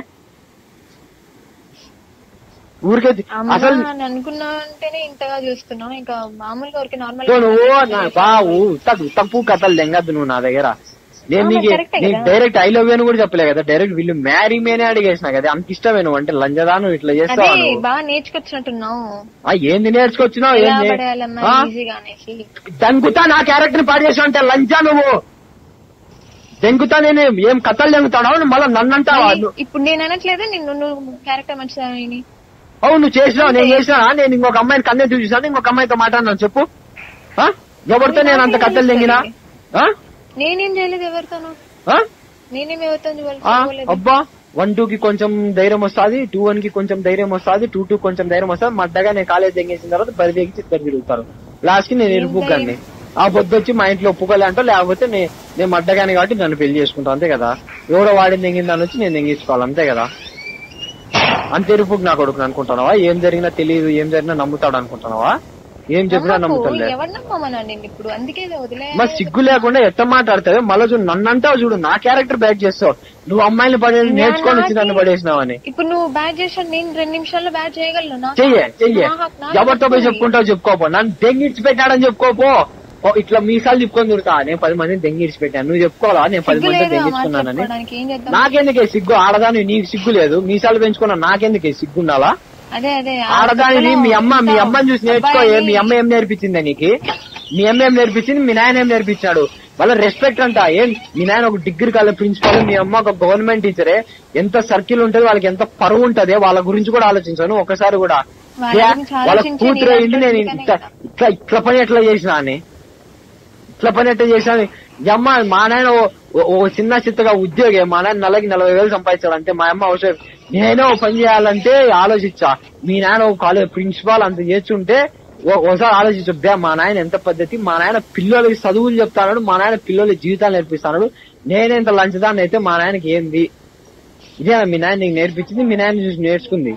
ఊరికే తి- అమ్మ అసలు అని అనుకున్నా అంటేనే ఇంతగా చూస్తున్నావు ఇంకా మామూలుగా ఊరికి నార్మల్ సో నువ్వు నా బావు తప్పు తప్పు కథలు దెంగద్దు నువ్వు నా దగ్గర నేను అవును, నీకు కరెక్టే నీకు కదా. డైరెక్ట్ ఐ లవ్ అని కూడా చెప్పలే కదా డైరెక్ట్ వీళ్ళు మ్యారీ మేనే అడిగేసిన కదా అంత ఇష్టమే నువ్వు అంటే లంజదా నువ్వు ఇట్లా అదే చేస్తావా నువ్వు బాగా నేర్చుకొచ్చినట్టున్నావు ఆ, ఏంది నేర్చుకొచ్చినావు ఎలా ఏంది పడేయాలమ్మా ఆ? ఈజీగా అనేసి దెంగుతా నా క్యారెక్టర్ పాడు చేసావు అంటే లంజా నువ్వు దెంగుతా నేను ఏం కథలు దెంగుతాడావు మళ్ళీ నన్ను అంటావా మళ్ళీ ఇప్పుడు నేను అనట్లేదు నిన్ను నువ్వు క్యారెక్టర్ మంచిదని అవును నువ్వు చేసినావు నేను చేసినా నేను ఇంకొక అమ్మాయిని కన్నే చూసాను ఇంకొక అమ్మాయితో మాట్లాడినాను చెప్పు ఆ? ఎవరితో నేను అంత కథలు దెంగినా ఆ? నేనేం చేయలేదు ఎవరితోనూ ఆ? నేనేం ఎవరితో ఆ, అబ్బా వన్ టూ కి కొంచెం ధైర్యం వస్తుంది టూ వన్ కి కొంచెం ధైర్యం వస్తుంది టూ టూ కొంచెం ధైర్యం వస్తుంది మడ్డగా నేను కాలేజ్ తెంగేసిన తర్వాత బరి తెగించి ఇద్దరు తిరుగుతారు లాస్ట్ కి నేను ఇరుపుగాన్ని ఆ పొద్దు వచ్చి మా ఇంట్లో ఒప్పుకోలే అంటో లేకపోతే నే- నేను మడ్డగాని కాబట్టి నన్ను పెళ్లి చేసుకుంటాను అంతే కదా ఎవడో వాడిని తెంగిన దాని వచ్చి నేను తెంగించుకోవాలి అంతే కదా అంతే ఇరుపుకు నా కొడుకు అనుకుంటున్నావా ఏం జరిగినా తెలియదు ఏం జరిగినా నమ్ముతాడు అనుకుంటున్నావా ఏం చెప్పినా నమ్ముతాడులే ఎవరు నమ్మమన్నా నేను ఇప్పుడు అందుకే వదిలే మా సిగ్గు లేకుండా ఎట్ట మాట్లాడతావే మళ్ళీ చూడు నన్ను అంటావు చూడు నా క్యారెక్టర్ బ్యాక్ చేస్తావు నువ్వు అమ్మాయిని పడే నేర్చుకొని వచ్చి నన్ను పడేసినావని ఇప్పుడు నువ్వు బ్యాట్ చేసాను నేను రెండు నిమిషాల్లో బ్యాట్ చేయగలను నా- చెయ్యే చెయ్యే నా హక్కు- నా ఎవరితో పోయి హక్కు చెప్పుకుంటావు చెప్పుకోపో నన్ను దెంగిడిచి పెట్టాడని చెప్పుకోపో ఓ, ఇట్లా మీసాలు తిప్పుకొని తిరుగుతా నేను పది మందిని దెంగిడిచి పెట్టాను నువ్వు చెప్పుకోవాలా నేను పది సిగ్గు మందిని లేదు ఆ మాట దెంగించుకున్నానని చెప్పుకోవడానికి ఏం చేద్దాం నాకెందుకే సిగ్గు ఆడదాని నీకు సిగ్గు లేదు మీసాలు పెంచుకున్నా నాకెందుకే సిగ్గు ఉండాలా అదే అదే ఆ ఆడదానిని మీ అమ్మ మీ చెప్పులో అమ్మని చూసి నేర్చుకో ఏ, అబ్బాయిని- మీ అమ్మ ఏం నేర్పించింది నీకు మీ అమ్మ ఏం నేర్పించింది మీ నాయన ఏం నేర్పించాడు వాళ్ళ రెస్పెక్ట్ అంట ఏం మీ నాయన ఒక డిగ్రీ కాలేజ్ ప్రిన్సిపాల్ మీ అమ్మ ఒక గవర్నమెంట్ టీచరే ఎంత సర్కిల్ ఉంటది వాళ్ళకి ఎంత పరువు ఉంటది వాళ్ళ గురించి కూడా ఆలోచించాను ఒకసారి కూడా వాళ్ళ ఏ, గురించి వాళ్ళ ఆలోచించే కూతురు నీ అయింది నేను అందుకనే ఇట్లా కదా. ఇట్లా ఇట్లా పని ఎట్లా చేసినా అని ఇట్లా పని ఎట్లా చేశాను ఈ అమ్మ మా నాయన ఓ- ఓ- ఓ చిన్న చిత్తగా ఉద్యోగి మా నాయన నెలకి నలభై వేలు సంపాదించాలంటే మా అమ్మ అవసరం నేనే ఓ పని చేయాలంటే ఆలోచించా మీ నాన్న ఒక కాలేజ్ ప్రిన్సిపాల్ అంత చేస్తుంటే ఓ- ఒకసారి ఆలోచించు బే మా నాయన ఎంత పద్ధతి మా నాయన పిల్లలకి చదువులు చెప్తాడు మా నాయన పిల్లలకి జీవితాలు నేర్పిస్తాడు నేనెంత లంచదాన్ని అయితే మా నాయనకి ఏంది ఇదే మీ నాయన నీకు నేర్పించింది మీ నాయన చూసి నేర్చుకుంది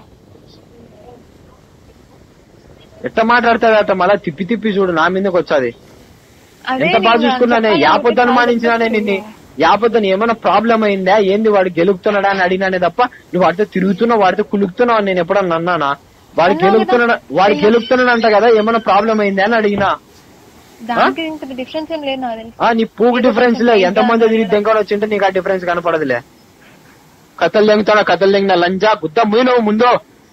ఎట్ట మాట్లాడతాడు అట్ట మళ్ళా తిప్పి తిప్పి చూడు నా మీదకి వచ్చాది అదే ఎంత బాగా నీకు చూసుకున్నానే చెప్పాలి యాపొద్దు కాబట్టి అనుమానించినానే నిన్ను యాపొద్దని ఏమైనా ప్రాబ్లం అయిందా ఏంది వాడు గెలుపుతున్నాడా అని అడిగినానే తప్ప నువ్వు వాడితో తిరుగుతున్నావు వాడితో కులుకుతున్నావు అని నేను ఎప్పుడన్నా అన్నానా వాడు అన్నావు గెలుపుతున్నాడు కదా. వాడు గెలుపుతున్నాడు అంట కదా ఏమైనా ప్రాబ్లం అయిందా అని అడిగినా దానికి ఇంత డిఫరెన్స్ ఏం లేదు నాకు తెలుసు ఆ నీ పూకు డిఫరెన్స్ లే ఎంత మంది తిరిగి దెంగలు వచ్చింటే నీకు ఆ డిఫరెన్స్ కనపడదులే కథలు దెంగుతాడా కథలు దెంగిన లంజా గుద్ద ముయ్యి నువ్వు ముందు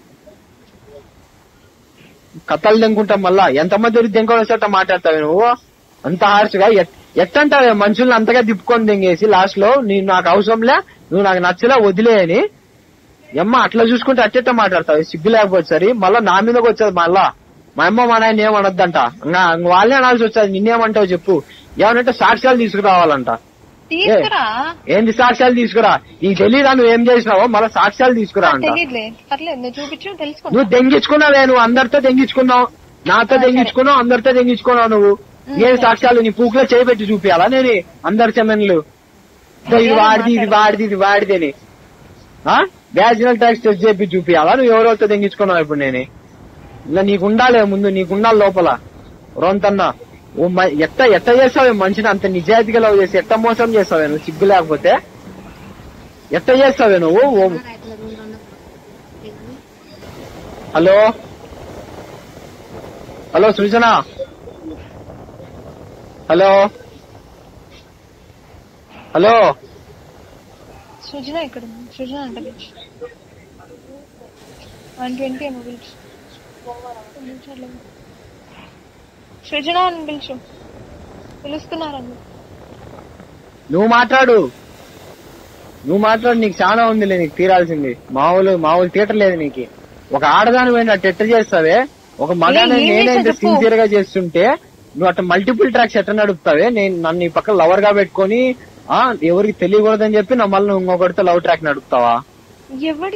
కథలు దెంగుంటాం మళ్ళా ఎంత మంది తిరిగి దెంగలు వచ్చేట మాట్లాడతావు నువ్వు అంత హార్ష్గా ఎట్టంటావే మనుషుల్ని అంతగా తిప్పుకొని దెంగేసి లాస్ట్ లో నేను నాకు అవసరంలే నువ్వు నాకు నచ్చలే వదిలే అని ఎమ్మ అట్లా చూసుకుంటే అట్టెట్ట మాట్లాడతావు సిగ్గు లేకపోతే సరే మళ్ళా నా మీదకి వచ్చేది మళ్ళా మా అమ్మ మా నాయన ఏమనొద్దంట ఇంకా వాళ్ళే అనాల్సి వచ్చేది నిన్నేమంటావు చెప్పు ఏమనంటే సాక్ష్యాలు తీసుకురావాలంట తీసుకురా ఏంది సాక్ష్యాలు తీసుకురా నీకు తెలియదా నువ్వు ఏం చేసినావో మళ్ళీ సాక్ష్యాలు తీసుకురా అంట తెలియదులే పర్లేదు నువ్వు చూపించు తెలుసుకుంటా నువ్వు దెంగించుకున్నావే నువ్వు అందరితో దెంగించుకున్నావు నాతో దెంగించుకున్నావు అందరితో దెంగించుకున్నావు నువ్వు ఏం సాక్ష్యాలు నీ పూకులో చేపెట్టి చూపించాలా నేను అందరి చెమెన్లు ఇదో ఇది వాడిది ఇది వాడిది ఇది వాడిది అని బ్యాచులర్ ట్యాక్స్ టెస్ట్ చెప్పి చూపించాలా నువ్వు ఎవరెవరితో దెంగించుకున్నావు ఇప్పుడు నేను ఇలా నీకు ఉండాలి ముందు నీకు ఉండాలి లోపల రొంతన్నా ఓ మ- ఎట్ట ఎట్ట చేస్తావే మనిషిని అంత నిజాయితీగా లవ్ చేసి ఎట్ట మోసం చేస్తావే నువ్వు సిగ్గు లేకపోతే ఎట్ట చేస్తావే నువ్వు oh hello hello Srujana hello hello Srujana ఇక్కడ ఉంది. సృజన అంట పిలిచి వన్ ట్వంటీ ఏమో పిలిచి సృజన అని పిలిచు పిలుస్తున్నారండి నువ్వు మాట్లాడు నువ్వు మాట్లాడు నీకు చాలా ఉందిలే నీకు తీరాల్సింది మామూలు మామూలు థియేటర్ లేదు నీకు ఒక ఆడదాని పోయిన అట్ట ఎట్ట చేస్తావే ఒక మగానే ఏం నేనే ఇంత చేస్తా చెప్పు. సిన్సియర్ గా చేస్తుంటే నువ్వు అట్ట మల్టిపుల్ ట్రాక్స్ ఎట్ట నడుపుతావే నేను నన్ను ఈ పక్క లవర్ గా పెట్టుకొని ఆ ఎవరికి తెలియకూడదని చెప్పి నా మళ్ళీ నువ్వు ఇంకొకటితో లవ్ ట్రాక్ నడుపుతావా ఎవడి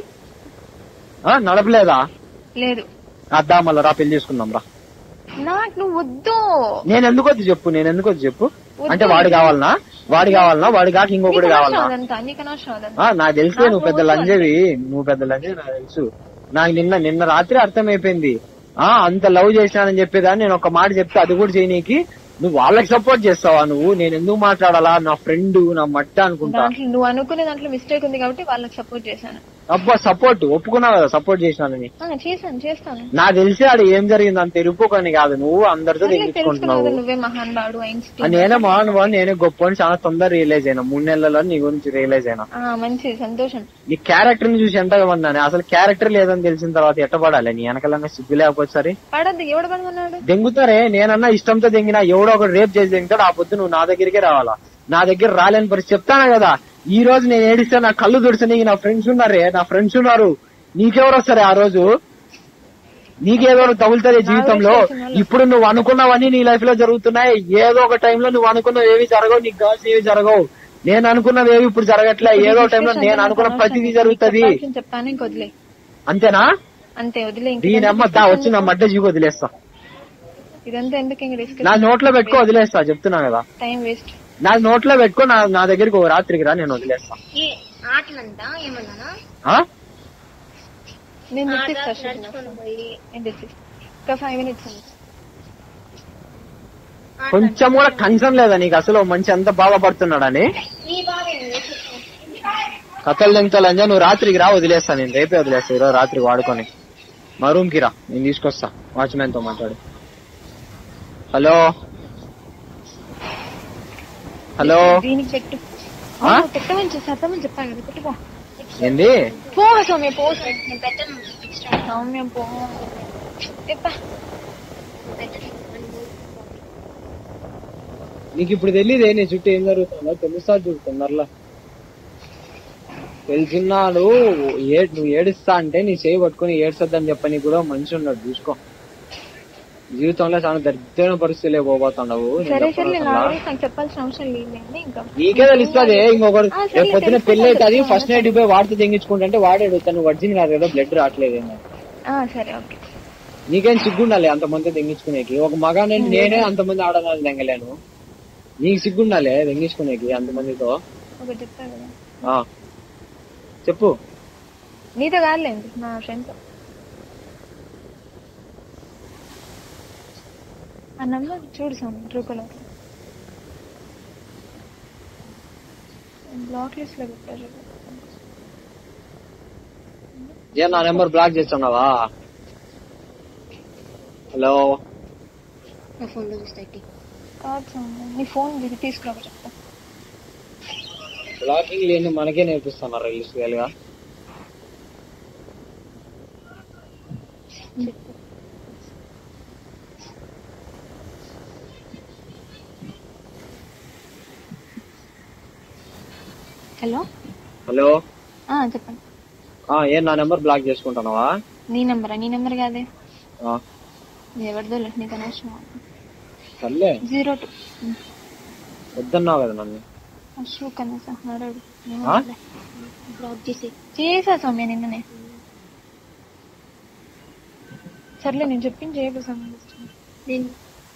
ఆ నడపలేదా లేదు అద్దా మళ్ళా రా పెళ్లి చేసుకుందాం రా నాకు నువ్వు వద్దు నేను ఎందుకు వద్దు చెప్పు నేను ఎందుకు వద్దు చెప్పు వద్దు. అంటే వాడు కావాలనా వాడు కావాలనా వాడు కాక ఇంకొకటి నీకు కావాలనా అనవసరం అదంతా నీకు అనవసరం అదంతా ఆ నాకు తెలుసు నాకు నువ్వు పెద్ద అవసరం లంజవి నువ్వు పెద్ద లంజవి నాకు తెలుసు నాకు నిన్న నిన్న రాత్రి అర్థమైపోయింది ఆ అంత లవ్ చేసినానని చెప్పేదాన్ని నేను ఒక మాట చెప్తే అది కూడా చేయనీకి నువ్వు వాళ్ళకి సపోర్ట్ చేస్తావా నువ్వు నేను ఎందుకు మాట్లాడాలా నా ఫ్రెండ్ నా మట్ట అనుకుంటా దాంట్లో నువ్వు అనుకునే దాంట్లో మిస్టేక్ ఉంది కాబట్టి వాళ్ళకి సపోర్ట్ చేశాను అబ్బా సపోర్ట్ ఒప్పుకున్నావు కదా సపోర్ట్ చేసినానని ఆ, చేశాను చేస్తాను నాకు తెలిసి ఆడ ఏం జరిగింది అంత ఎరుపుకొని కాదు నువ్వు అందరితో మళ్ళీ తెగించుకుంటున్నావు తెలుసుకున్నావు నువ్వే మహాన్ బాడు ఆ, ఐన్స్టీన్ నేనే మానవా నేనే గొప్ప అని చాలా తొందర రియలైజ్ అయినా మూడు నెలలలో నీ గురించి రియలైజ్ అయినా ఆ, మంచిది సంతోషం నీ క్యారెక్టర్ ని చూసి ఎంతగా ఉన్నాను అసలు క్యారెక్టర్ లేదని తెలిసిన తర్వాత ఎట్ట పడాలి నీ వెనకాలంగా సిగ్గు లేకపోతే సరే పడద్దు ఎవడు పడమన్నాడు దెంగుతారే నేనన్నా ఇష్టంతో దెంగినా ఎవడో ఒకటి రేప్ చేసి దెంగుతాడు ఆ పొద్దు నువ్వు నా దగ్గరికే రావాలా నా దగ్గర రాలేని పరిస్థితి చెప్తాను కదా ఈ రోజు నేను ఏడిస్తే నా కళ్ళు తుడిచి నీకు నా ఫ్రెండ్స్ ఉన్నారే నా ఫ్రెండ్స్ ఉన్నారు నీకెవరు వస్తారే ఆ రోజు నీకేదో ఒకటి తగులుతుంది జీవితంలో ఇప్పుడు నువ్వు అనుకున్నవన్నీ నీ లైఫ్ లో జరుగుతున్నాయి ఏదో ఒక టైంలో నువ్వు అనుకున్నవి ఏవి జరగవు నీకు కావాల్సిన ఏవి జరగవు నేను అనుకున్నవి ఏవి ఇప్పుడు జరగట్లే ఏదో టైంలో నేను అనుకున్న ప్రతిదీ జరుగుతుంది చెప్పాల్సింది చెప్పాను ఇంక వదిలే అంతేనా అంతే వదిలే ఇంక దీని అమ్మ దా వచ్చి నా మడ్డ జీవి వదిలేస్తా ఇదంతా ఎందుకు ఇంక నా డిస్కస్ నోట్లో పెట్టుకో వదిలేస్తా చెప్తున్నా కదా టైం వేస్ట్ నా నోట్లో పెట్టుకో నా నా దగ్గరికి ఓ రాత్రికి రా నేను వదిలేస్తా ఈ ఆటలంతా ఏమన్నానా ఆ? నేను ఆట తెచ్చిస్తా శృతి. నడుచుకొని పోయి నేను తెచ్చిస్తా ఇంకా ఫైవ్ మినిట్స్ ఉంది ఆట కొంచెం కూడా కన్సర్న్ లేదా నీకు అసలు ఓ మనిషి ఎంత బాధపడుతున్నాడని నీ బాగా కథలు తెంగుతాలని నువ్వు రాత్రికి రా వదిలేస్తా నేను రేపే వదిలేస్తా ఈరోజు రాత్రి వాడుకొని మా రూమ్ కి రా నేను తీసుకొస్తా వాచ్మెన్ తో మాట్లాడు హలో హలో దీనికి పెట్టు ఆ? ఆ, పెట్టమని చెప్పి చెప్పమని చెప్పాను కదా పెట్టుకో ఏంది పో సౌమ్య పో నేను పెట్టను సౌమ్య పో చెప్పా నీకు ఇప్పుడు తెలియదే నీ చుట్టూ ఏం జరుగుతుందో తెలుస్తా చూడు తొందరలో తెలిసినాడు ఏ నువ్వు ఏడుస్తా అంటే నీ చేయి పట్టుకుని ఏడ్చొద్దని చెప్పని కూడా మనిషి ఉన్నాడు చూసుకో జీవితంలో చాలా దరిద్రమైన పరిస్థితులే పోబోతున్నావు నేను సరే చెప్పను సరే అసలు. నా గురించి నాకు చెప్పాల్సిన అవసరం లేదు ఇంకా నీకే తెలుస్తుంది ఇంకొకరు ఆ, సర్లే, రేపు పొద్దున తెలుస్తుంది, పెళ్లి అవుతుంది తెలుస్తుంది. ఫస్ట్ నైట్ పోయి వాడితో తెంగించుకుంటే వాడే అడుగుతాను వర్జిన్ కాదు కదా బ్లడ్ రావట్లేదు ఏమో. ఆ, సరే ఓకే నీకేం సిగ్గుండాలి అంతమంది దెంగించుకునేకి ఒక మగానండి నేనే అంతమంది ఆడదాన్ని దెంగలేను నీకు సిగ్గుండాలి దెంగించుకునేకి అంతమందితో ఒకటి చెప్తా కదా ఆ చెప్పు నీతో కాదులేండి నా ఫ్రెండ్ ఆ నంబర్ చూడు sir Truecaller blacklist లో పెట్టారు ఏ నా నెంబర్ బ్లాక్ చేస్తున్నావా హలో నా ఫోన్ లో చూస్తా ఇట్టి కాదు సార్ నీ ఫోన్ దిగి తీసుకురా చెప్తా బ్లాకింగ్ లేని మనకే నేర్పిస్తున్నారు యూస్ఫుల్ గా హలో హలో ఆ, చెప్పండి ఆ ఏ నా నెంబర్ బ్లాక్ చేసుకుంటున్నావా నీ నెంబరా నీ నెంబర్ కాదే ఆ, ఎవరిదో లే, నీకు అనవసరం సర్లే జీరో టూ వద్దన్నావు కదా నన్ను అశోక్ అన్న సార్ నడవడు ఆ? బ్లాక్ చేసి చేసా సౌమ్య నిన్ననే సర్లే నేను చెప్పింది చేయకు సౌమ్య నేను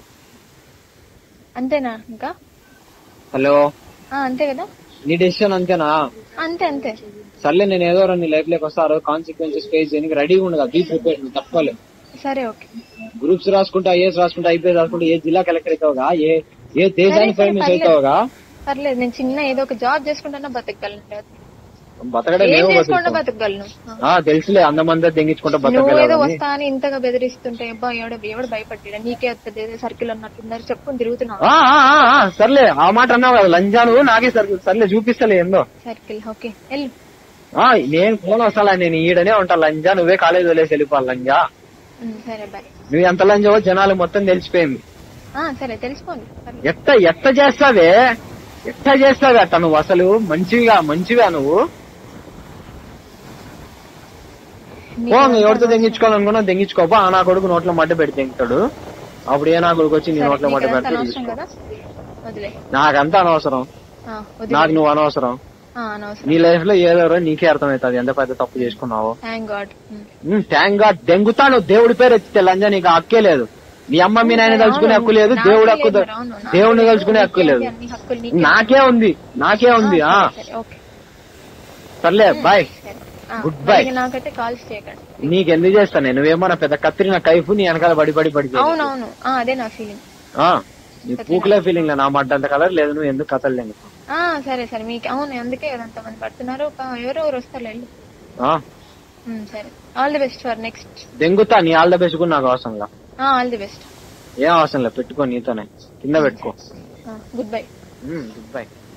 అంతేనా ఇంకా హలో ఆ, అంతే కదా నీ డెసిషన్ అంతేనా అంతే అంతే సర్లే నేను ఏదో రెండు నీ లైఫ్ లోకి వస్తారు కాన్సిక్వెన్సెస్ ఫేస్ చేయడానికి రెడీగా ఉండదు బీ ప్రిపేర్ తప్పలేదు సరే ఓకే గ్రూప్స్ రాసుకుంటా ఐఏఎస్ రాసుకుంటా ఐపీఎస్ రాసుకుంటా ఏ జిల్లా కలెక్టర్ అవుతావుగా ఏ ఏ దేశానికి సరే, ప్రైమ్ మినిస్టర్ పర్లేదు. అవుతావుగా పర్లేదు నేను చిన్న ఏదో ఒక జాబ్ చేసుకుంటానా బతకగలను బతకడే ఏం లేవు చేసుకుంటా బతుకుతాం. బతకగలను ఆ. ఆ తెలుసులే అందమంది దెంగించుకుంటా నువ్వేదో బతకగలవు వస్తా అని ఇంతగా బెదిరిస్తుంటే అబ్బా ఎవడ ఎవడు భయపడ్డా నీకే వస్తుంది ఏదో సర్కిల్ అన్నట్టున్నారు చెప్పుకొని తిరుగుతున్నావు ఆ, ఆ, ఆ, ఆ, సర్లే ఆ మాట అన్నావు కదా లంజాను నాకే సర్ సర్లే చూపిస్తలే ఏందో సర్కిల్ ఓకే వెళ్ళు ఆ నేను ఫోన్ వస్తా నేను ఈడనే ఉంటా లంజా నువ్వే కాలేజ్ వదిలేసి వెళ్ళిపోవాలి లంజా ఉమ్, సరే బాయ్ నువ్వు ఎంత లంజావో జనాలు మొత్తం తెలిసిపోయింది ఆ, సరే తెలుసుకోండి పర్లేదు. ఎట్ట ఎట్ట చేస్తావే ఎట్ట చేస్తావే అట్ట నువ్వు అసలు మంచిగా మంచిగా నువ్వు నీకు ఓ నువ్వు ఎవరితో దెంగించుకోవాలనుకున్నా దెంగించుకోపో ఆ నా కొడుకు నోట్లో మడ్డ పెట్టి దెంగుతాడు అప్పుడు ఏ నా కొడుకు వచ్చి నీ సరే, నోట్లో మడ్డ నీకు అదంతా పెట్టి అనవసరం కదా వదిలే నాకంతా అనవసరం ఆ, వదిలే నాకు నువ్వు అనవసరం ఆ, అనవసరం నీ లైఫ్ లో ఏదో రోజు నీకే అర్థమవుతుంది ఎంత పెద్ద తప్పు చేసుకున్నావో థ్యాంక్ గాడ్ థ్యాంక్ గాడ్ దెంగుతాను దేవుడి పేరు ఎత్తితే లంజా నీకు హక్కే లేదు నీ అమ్మ మీ నాయన తలుచుకునే హక్కు లేదు దేవుడు హక్కు దేవుడిని తలుచుకునే హక్కు లేదు అన్ని హక్కులు నీకే. నాకే ఉంది నాకే ఉంది ఆ సరే ఓకే సర్లే బాయ్ సరే ఆ, Good bye. మరి నాకైతే కాల్స్ చేయకండి నీకెందుకు చేస్తా నేను నువ్వేమన్నా పెద్ద కత్తిరిన కైఫ్ నీ వెనకాల పడి పడి పడి చేయి. అవునవును ఆ, అదే నా ఫీలింగ్ ఆ నీ పూకులే ఫీలింగ్ నా మాట అంత కలర్ లేదు నువ్వు ఎందుకు కథలు లేదు ఆ సరే సరే మీకు అవును అందుకే కదా అంతమంది పడుతున్నారు ఒక ఎవరో ఎవరు వస్తారు వెళ్ళు ఆ ఉమ్, సరే all the best for next దెంగుతా నీ ఆల్ ద బెస్ట్ కూడా నాకు అవసరంగా ఆల్ ది బెస్ట్ ఏం అవసరం లేదు పెట్టుకో నీతోనే కింద పెట్టుకో గుడ్ బై గుడ్ బై